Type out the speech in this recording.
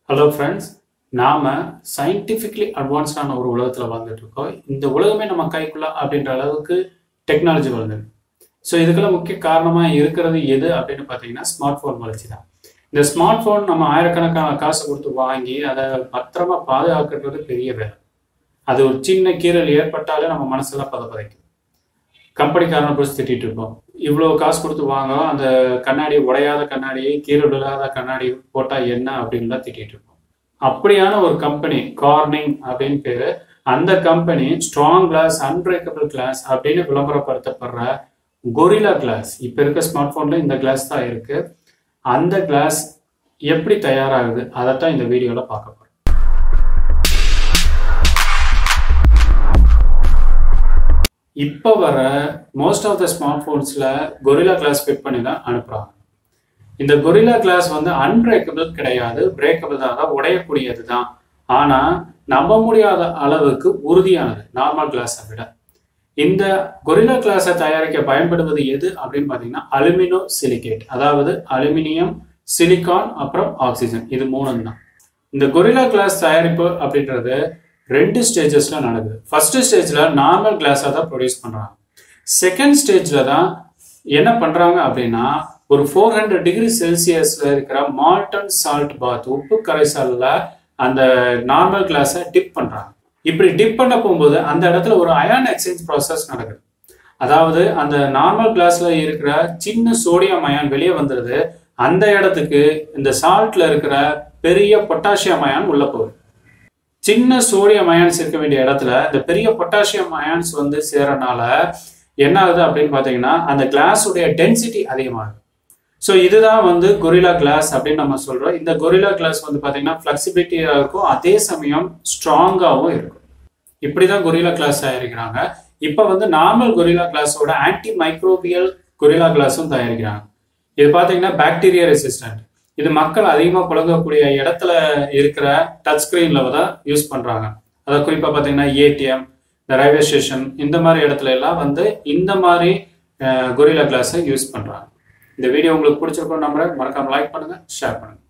hello friends நாம scientifically அட்வான்ஸ்டான ஒரு உலகத்தில் வாழ்ந்துட்டு இருக்கோம் இந்த உலகமே நம்ம கைக்குள்ள அப்படின்ற அளவுக்கு டெக்னாலஜி வளர்ந்துருக்கு ஸோ இதுக்கெல்லாம் முக்கிய காரணமாக இருக்கிறது எது அப்படின்னு பார்த்தீங்கன்னா ஸ்மார்ட் ஃபோன் வளர்ச்சி தான் இந்த ஸ்மார்ட் ஃபோன் நம்ம ஆயிரக்கணக்கான காசு கொடுத்து வாங்கி அதை பத்திரமா பாதுகாக்கிறது பெரிய வேலை அது ஒரு சின்ன கீறல் ஏற்பட்டாலே நம்ம மனசெல்லாம் பதப்பதைக்கும் கம்பெனிக்காரனை பிடிச்சி திட்டிட்டு இருப்போம் இவ்வளோ காசு கொடுத்து வாங்குறோம் அந்த கண்ணாடி உடையாத கண்ணாடி கீறல் இல்லாத கண்ணாடி போட்டால் என்ன அப்படின்லாம் திட்டிட்டு இருப்போம் அப்படியான ஒரு கம்பெனி கார்னிங் அப்படின்னு பேரு அந்த company strong glass unbreakable glass அப்படின்னு விளம்பரப்படுத்தப்படுற கொரிலா கிளாஸ் இப்போ இருக்க ஸ்மார்ட் ஃபோனில் இந்த கிளாஸ் தான் இருக்கு அந்த கிளாஸ் எப்படி தயாராகுது அதைத்தான் இந்த வீடியோவில் பார்க்க போகிறோம் இப்போ வர மோஸ்ட் ஆஃப் த ஸ்மார்ட் ஃபோன்ஸில் கொரிலா கிளாஸ் ஃபிட் பண்ணி தான் அனுப்புகிறாங்க இந்த கொரிலா கிளாஸ் வந்து அன்பிரேக்கபிள் கிடையாது பிரேக்கபிள் தான் அதாவது உடையக்கூடியது தான் ஆனால் நம்ப முடியாத அளவுக்கு உறுதியானது நார்மல் கிளாஸை விட இந்த கொரிலா கிளாஸை தயாரிக்க பயன்படுவது எது அப்படின்னு பார்த்தீங்கன்னா அலுமினோ சிலிகேட் அதாவது அலுமினியம் சிலிகான் அப்புறம் ஆக்சிஜன் இது மூணும் தான் இந்த கொரிலா கிளாஸ் தயாரிப்பு அப்படின்றது ரெண்டு ஸ்டேஜஸ்ல நடக்குது ஃபர்ஸ்ட் ஸ்டேஜ்ல நார்மல் கிளாஸாக தான் ப்ரொடியூஸ் பண்றாங்க செகண்ட் ஸ்டேஜ்ல தான் என்ன பண்றாங்க அப்படின்னா ஒரு ஃபோர் ஹண்ட்ரட் டிகிரி செல்சியஸ்ல இருக்கிற மால்டன் சால்ட் பாத் உப்பு கரைசல்ல அந்த நார்மல் கிளாஸை டிப் பண்றாங்க இப்படி டிப் பண்ண போகும்போது அந்த இடத்துல ஒரு அயான் எக்ஸ்சேஞ்ச் ப்ராசஸ் நடக்குது அதாவது அந்த நார்மல் கிளாஸ்ல இருக்கிற சின்ன சோடியம் அயான் வெளியே வந்துடுது அந்த இடத்துக்கு இந்த சால்ட்ல இருக்கிற பெரிய பொட்டாசியம் அயான் உள்ள போகுது சின்ன சோடியம் அயான்ஸ் இருக்க வேண்டிய இடத்துல இந்த பெரிய பொட்டாசியம் அயான்ஸ் வந்து சேரனால என்ன ஆகுது அப்படின்னு பார்த்தீங்கன்னா அந்த கிளாஸுடைய டென்சிட்டி அதிகமாகுது ஸோ இதுதான் வந்து கொரிலா கிளாஸ் அப்படின்னு நம்ம சொல்றோம் இந்த கொரிலா கிளாஸ் வந்து பார்த்தீங்கன்னா ஃப்ளெக்சிபிலிட்டியாக இருக்கும் அதே சமயம் ஸ்ட்ராங்காகவும் இருக்கும் இப்படி தான் கொரிலா கிளாஸ் தயாரிக்கிறாங்க இப்போ வந்து நார்மல் கொரிலா கிளாஸோட ஆன்டி மைக்ரோபியல் கொரிலா கிளாஸும் தயாரிக்கிறாங்க இது பார்த்தீங்கன்னா பாக்டீரியா ரெசிஸ்டன்ட் இது மக்கள் அதிகமாக புழங்கக்கூடிய இடத்துல இருக்கிற டச் ஸ்க்ரீனில் தான் யூஸ் பண்ணுறாங்க அதாவது குறிப்பாக பார்த்தீங்கன்னா ஏடிஎம் இந்த ரயில்வே ஸ்டேஷன் இந்த மாதிரி இடத்துல எல்லாம் வந்து இந்த மாதிரி கொரிலா கிளாஸை யூஸ் பண்ணுறாங்க இந்த வீடியோ உங்களுக்கு பிடிச்சிருக்கோம் நம்புறேன் மறக்காம லைக் பண்ணுங்கள் ஷேர் பண்ணுங்கள்